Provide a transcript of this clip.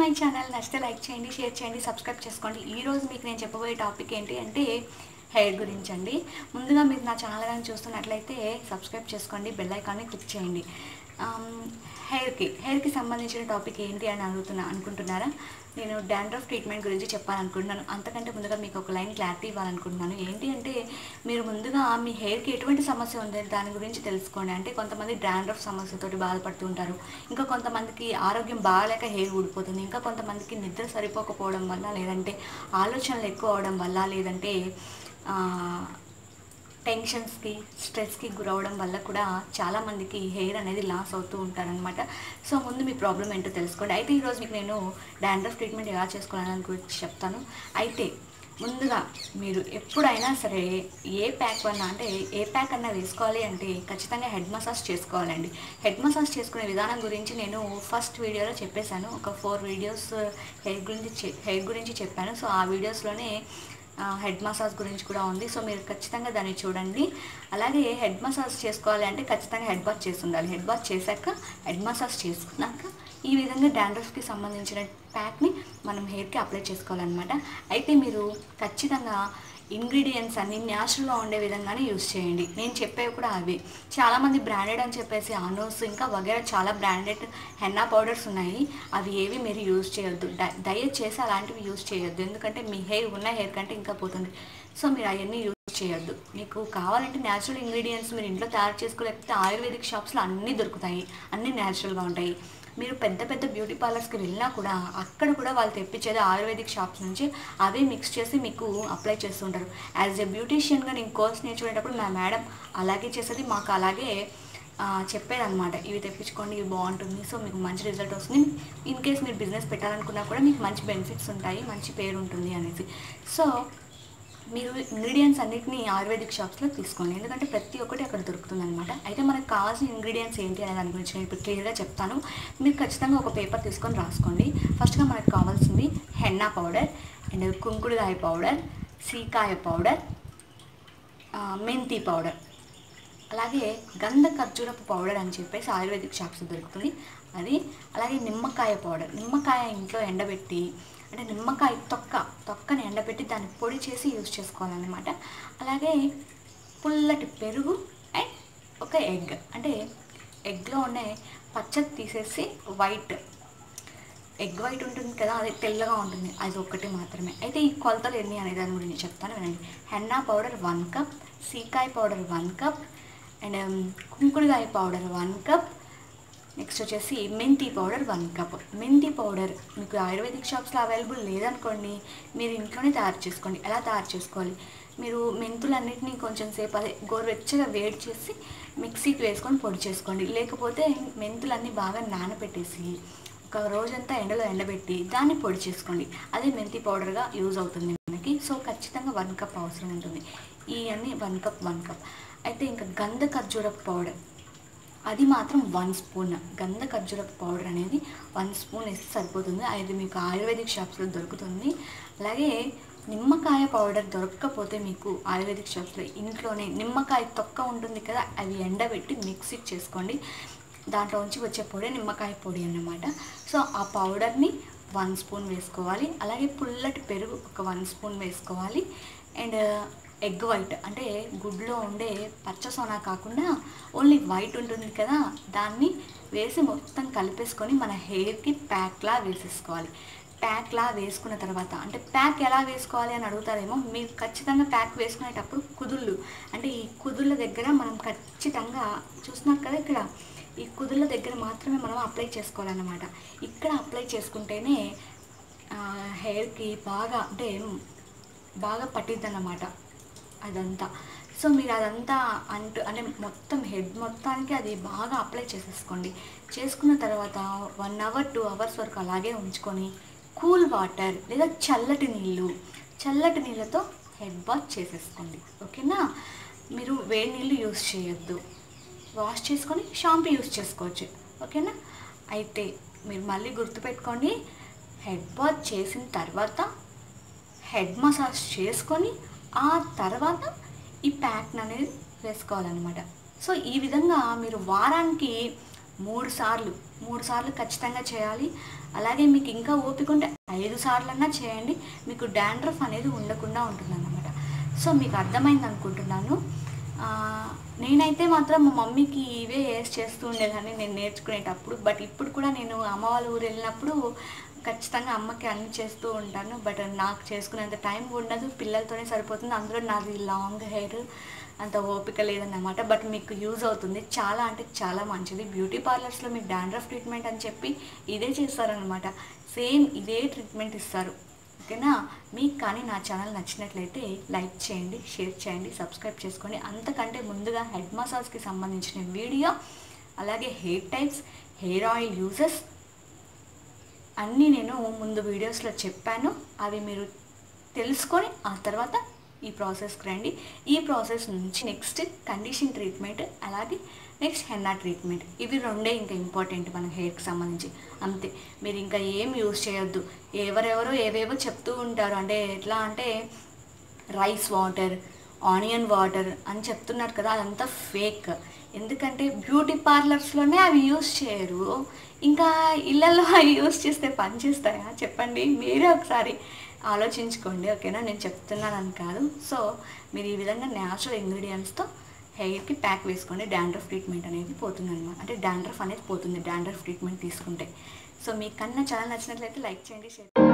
my channel నచ్చితే like చేయండి share చేయండి సబ్స్క్రైబ్ చేసుకోండి ఈ రోజు మీకు నేను చెప్పబోయే టాపిక్ ఏంటి అంటే హెయిర్ గురించి అండి ముందుగా మీరు నా ఛానల్ కానీ చూస్తున్నట్లయితే సబ్స్క్రైబ్ చేసుకోండి బెల్ ఐకాన్ని క్లిక్ చేయండి ఆమ్, హెయిర్కి హెయిర్కి సంబంధించిన టాపిక్ ఏంటి అని అడుగుతున్నా అనుకుంటున్నారా నేను డాండ్రఫ్ ట్రీట్మెంట్ గురించి చెప్పాలనుకుంటున్నాను అంతకంటే ముందుగా మీకు ఒక లైన్ క్లారిటీ ఇవ్వాలనుకుంటున్నాను ఏంటి అంటే మీరు ముందుగా మీ హెయిర్కి ఎటువంటి సమస్య ఉంది దాని గురించి తెలుసుకోండి అంటే కొంతమంది డాండ్రఫ్ సమస్యతోటి బాధపడుతూ ఉంటారు ఇంకా కొంతమందికి ఆరోగ్యం బాగాలేక హెయిర్ ఊడిపోతుంది ఇంకా కొంతమందికి నిద్ర సరిపోకపోవడం వల్ల లేదంటే ఆలోచనలు ఎక్కువ అవడం వల్ల లేదంటే ఆ, టెన్షన్స్కి స్ట్రెస్కి గురవడం వల్ల కూడా చాలామందికి హెయిర్ అనేది లాస్ అవుతూ ఉంటారనమాట సో ముందు మీ ప్రాబ్లం ఏంటో తెలుసుకోండి అయితే ఈరోజు మీకు నేను డాండ్రఫ్ ట్రీట్మెంట్ ఎలా చేసుకోవాలని గురించి చెప్తాను అయితే ముందుగా మీరు ఎప్పుడైనా సరే ఏ ప్యాక్ అన్నా అంటే ఏ ప్యాక్ అన్నా వేసుకోవాలి అంటే ఖచ్చితంగా హెడ్ మసాజ్ చేసుకోవాలండి హెడ్ మసాజ్ చేసుకునే విధానం గురించి నేను ఫస్ట్ వీడియోలో చెప్పేశాను ఒక ఫోర్ వీడియోస్ హెయిర్ గురించి చె- హెయిర్ గురించి చెప్పాను సో ఆ వీడియోస్లోనే ఆ, హెడ్ మసాజ్ గురించి కూడా ఉంది సో మీరు ఖచ్చితంగా దాన్ని చూడండి అలాగే హెడ్ మసాజ్ చేసుకోవాలి అంటే ఖచ్చితంగా హెడ్ బాత్ చేసి ఉండాలి హెడ్ బాత్ చేశాక హెడ్ మసాజ్ చేసుకున్నాక ఈ విధంగా డాండ్రఫ్కి సంబంధించిన ప్యాక్ని మనం హెయిర్కి అప్లై చేసుకోవాలన్నమాట అయితే మీరు ఖచ్చితంగా ఇంగ్రీడియంట్స్ అన్ని న్యాచురల్గా ఉండే విధంగానే యూస్ చేయండి నేను చెప్పేవి కూడా అవి చాలామంది బ్రాండెడ్ అని చెప్పేసి అనోస్ ఇంకా వగేరా చాలా బ్రాండెడ్ హెన్నా పౌడర్స్ ఉన్నాయి అవి ఏవి మీరు యూజ్ చేయొద్దు డ- దయచేసి అలాంటివి యూజ్ చేయొద్దు ఎందుకంటే మీ హెయిర్ ఉన్న హెయిర్ కంటే ఇంకా పోతుంది సో మీరు అవన్నీ యూజ్ చేయొద్దు మీకు కావాలంటే న్యాచురల్ ఇంగ్రీడియంట్స్ మీరు ఇంట్లో తయారు చేసుకోలేకపోతే ఆయుర్వేదిక్ షాప్స్లో అన్నీ దొరుకుతాయి అన్నీ న్యాచురల్గా ఉంటాయి మీరు పెద్ద పెద్ద బ్యూటీ పార్లర్స్కి వెళ్ళినా కూడా అక్కడ కూడా వాళ్ళు తెప్పించేది ఆయుర్వేదిక్ షాప్స్ నుంచి అవే మిక్స్ చేసి మీకు అప్లై చేస్తుంటారు యాజ్ ఎ బ్యూటీషియన్గా నేను కోర్స్ నేర్చుకునేటప్పుడు మా మేడం అలాగే చేసేది మాకు అలాగే ఆ, చెప్పేదన్నమాట ఇవి తెప్పించుకోండి ఇవి బాగుంటుంది సో మీకు మంచి రిజల్ట్ వస్తుంది ఇన్ కేస్ మీరు బిజినెస్ పెట్టాలనుకున్నా కూడా మీకు మంచి బెనిఫిట్స్ ఉంటాయి మంచి పేరు ఉంటుంది అనేసి సో మీరు ఇంగ్రీడియంట్స్ అన్నిటిని ఆయుర్వేదిక్ షాప్స్లో తీసుకోండి ఎందుకంటే ప్రతి ఒక్కటి అక్కడ దొరుకుతుంది అనమాట అయితే మనకు కావాల్సిన ఇంగ్రీడియంట్స్ ఏంటి అనే దాని గురించి నేను ఇప్పుడు క్లియర్గా చెప్తాను మీరు ఖచ్చితంగా ఒక పేపర్ తీసుకొని రాసుకోండి ఫస్ట్గా మనకు కావాల్సింది హెన్నా పౌడర్ అండ్ కుంకుడుకాయ పౌడర్ సీకాయ పౌడర్ ఆ, మెంతి పౌడర్ అలాగే గంధ ఖర్జూరపు పౌడర్ అని చెప్పేసి ఆయుర్వేదిక్ షాప్స్ దొరుకుతుంది అది అలాగే నిమ్మకాయ పౌడర్ నిమ్మకాయ ఇంట్లో ఎండబెట్టి అంటే నిమ్మకాయ తొక్క తొక్కని ఎండబెట్టి దాన్ని పొడి చేసి యూజ్ చేసుకోవాలన్నమాట అలాగే పుల్లటి పెరుగు అండ్ ఒక ఎగ్ అంటే ఎగ్లో ఉండే పచ్చది తీసేసి వైట్ ఎగ్ వైట్ ఉంటుంది కదా అది తెల్లగా ఉంటుంది అది ఒక్కటి మాత్రమే అయితే ఈ కొలతలు ఎన్ని అనే దాని గురించి చెప్తాను వినండి హెన్నా పౌడర్ వన్ కప్ సీకాయ పౌడర్ వన్ కప్ అండ్ కుంకుడుకాయ పౌడర్ వన్ కప్ నెక్స్ట్ వచ్చేసి మెంతి పౌడర్ వన్ కప్ మెంతి పౌడర్ మీకు ఆయుర్వేదిక్ షాప్స్లో అవైలబుల్ లేదనుకోండి మీరు ఇంట్లోనే తయారు చేసుకోండి ఎలా తయారు చేసుకోవాలి మీరు మెంతులన్నిటినీ కొంచెం సేపు అదే గోరువెచ్చగా వేడి చేసి మిక్సీకి వేసుకొని పొడి చేసుకోండి లేకపోతే మెంతులన్నీ బాగా నానబెట్టేసి ఒక రోజంతా ఎండలో ఎండబెట్టి దాన్ని పొడి చేసుకోండి అదే మెంతి పౌడర్గా యూజ్ అవుతుంది మనకి సో ఖచ్చితంగా వన్ కప్ అవసరం ఉంటుంది ఈ అన్ని వన్ కప్ వన్ కప్ అయితే ఇంకా గంధ ఖర్జూరపు పౌడర్ అది మాత్రం వన్ స్పూన్ గంధ ఖర్జూరపు పౌడర్ అనేది వన్ స్పూన్ వేస్తే సరిపోతుంది అది మీకు ఆయుర్వేదిక్ షాప్స్లో దొరుకుతుంది అలాగే నిమ్మకాయ పౌడర్ దొరకకపోతే మీకు ఆయుర్వేదిక్ షాప్స్లో ఇంట్లోనే నిమ్మకాయ తొక్క ఉంటుంది కదా అవి ఎండబెట్టి మిక్సీ చేసుకోండి దాంట్లో నుంచి వచ్చే పొడి నిమ్మకాయ పొడి అన్నమాట సో ఆ పౌడర్ని వన్ స్పూన్ వేసుకోవాలి అలాగే పుల్లటి పెరుగు ఒక వన్ స్పూన్ వేసుకోవాలి అండ్ ఎగ్ వైట్ అంటే గుడ్లో ఉండే పచ్చ సోనా కాకుండా ఓన్లీ వైట్ ఉంటుంది కదా దాన్ని వేసి మొత్తం కలిపేసుకొని మన హెయిర్కి ప్యాక్లా వేసేసుకోవాలి ప్యాక్లా వేసుకున్న తర్వాత అంటే ప్యాక్ ఎలా వేసుకోవాలి అని అడుగుతారేమో మీరు ఖచ్చితంగా ప్యాక్ వేసుకునేటప్పుడు కుదుళ్ళు అంటే ఈ కుదుళ్ళ దగ్గర మనం ఖచ్చితంగా చూస్తున్నారు కదా ఇక్కడ ఈ కుదుళ్ళ దగ్గర మాత్రమే మనం అప్లై చేసుకోవాలన్నమాట ఇక్కడ అప్లై చేసుకుంటేనే ఆ, హెయిర్కి బాగా అంటే బాగా పట్టిద్ది అన్నమాట అదంతా సో మీరు అదంతా అంటూ అంటే మొత్తం హెడ్ మొత్తానికి అది బాగా అప్లై చేసేసుకోండి చేసుకున్న తర్వాత వన్ అవర్ టూ అవర్స్ వరకు అలాగే ఉంచుకొని కూల్ వాటర్ లేదా చల్లటి నీళ్ళు చల్లటి నీళ్ళతో హెడ్ బాత్ చేసేసుకోండి ఓకేనా మీరు వేడి నీళ్ళు యూస్ చేయొద్దు వాష్ చేసుకొని షాంపూ యూస్ చేసుకోవచ్చు ఓకేనా అయితే మీరు మళ్ళీ గుర్తుపెట్టుకోండి హెడ్ బాత్ చేసిన తర్వాత హెడ్ మసాజ్ చేసుకొని ఆ తర్వాత ఈ ప్యాక్ అనేది వేసుకోవాలన్నమాట సో ఈ విధంగా మీరు వారానికి మూడు సార్లు మూడు సార్లు ఖచ్చితంగా చేయాలి అలాగే మీకు ఇంకా ఓపిక ఉంటే ఐదు సార్లన్నా చేయండి మీకు డాండ్రఫ్ అనేది ఉండకుండా ఉంటుందన్నమాట సో మీకు అర్థమైంది అనుకుంటున్నాను ఆ, నేనైతే మాత్రం మా మమ్మీకి ఇవే వేసి చేస్తూ ఉండేదాన్ని నేను నేర్చుకునేటప్పుడు బట్ ఇప్పుడు కూడా నేను అమ్మ వాళ్ళ ఊరు వెళ్ళినప్పుడు ఖచ్చితంగా అమ్మకి అన్ని చేస్తూ ఉంటాను బట్ నాకు చేసుకునేంత టైం ఉండదు పిల్లలతోనే సరిపోతుంది అందులో నాది లాంగ్ హెయిర్ అంత ఓపిక లేదన్నమాట బట్ మీకు యూజ్ అవుతుంది చాలా అంటే చాలా మంచిది బ్యూటీ పార్లర్స్లో మీకు డాండ్రఫ్ ట్రీట్మెంట్ అని చెప్పి ఇదే చేస్తారనమాట సేమ్ ఇదే ట్రీట్మెంట్ ఇస్తారు ఓకేనా మీకు కానీ నా ఛానల్ నచ్చినట్లయితే లైక్ చేయండి షేర్ చేయండి సబ్స్క్రైబ్ చేసుకోండి అంతకంటే ముందుగా హెడ్ మసాజ్కి సంబంధించిన వీడియో అలాగే hair types hair oil uses అన్నీ నేను ముందు వీడియోస్లో చెప్పాను అవి మీరు తెలుసుకొని ఆ తర్వాత ఈ ప్రాసెస్కి రండి ఈ ప్రాసెస్ నుంచి నెక్స్ట్ కండిషన్ ట్రీట్మెంట్ అలాగే నెక్స్ట్ హెన్నా ట్రీట్మెంట్ ఇవి రెండే ఇంకా ఇంపార్టెంట్ మన హెయిర్కి సంబంధించి అంతే మీరు ఇంకా ఏం యూజ్ చేయొద్దు ఎవరెవరో ఏవేవో చెప్తూ ఉంటారు అంటే ఎట్లా అంటే రైస్ వాటర్ ఆనియన్ వాటర్ అని చెప్తున్నారు కదా అదంతా ఫేక్ ఎందుకంటే బ్యూటీ పార్లర్స్లోనే అవి యూస్ చేయరు ఇంకా ఇళ్ళల్లో అవి యూస్ చేస్తే పని చేస్తాయా చెప్పండి మీరే ఒకసారి ఆలోచించుకోండి ఓకేనా నేను చెప్తున్నానని కాదు సో మీరు ఈ విధంగా న్యాచురల్ ఇంగ్రీడియంట్స్తో హెయిర్కి ప్యాక్ వేసుకోండి డాండ్రఫ్ ట్రీట్మెంట్ అనేది పోతుంది అనమాట అంటే డాండ్రఫ్ అనేది పోతుంది డాండ్రఫ్ ట్రీట్మెంట్ తీసుకుంటే సో మీకు కన్నా చాలా నచ్చినట్లయితే లైక్ చేయండి షేర్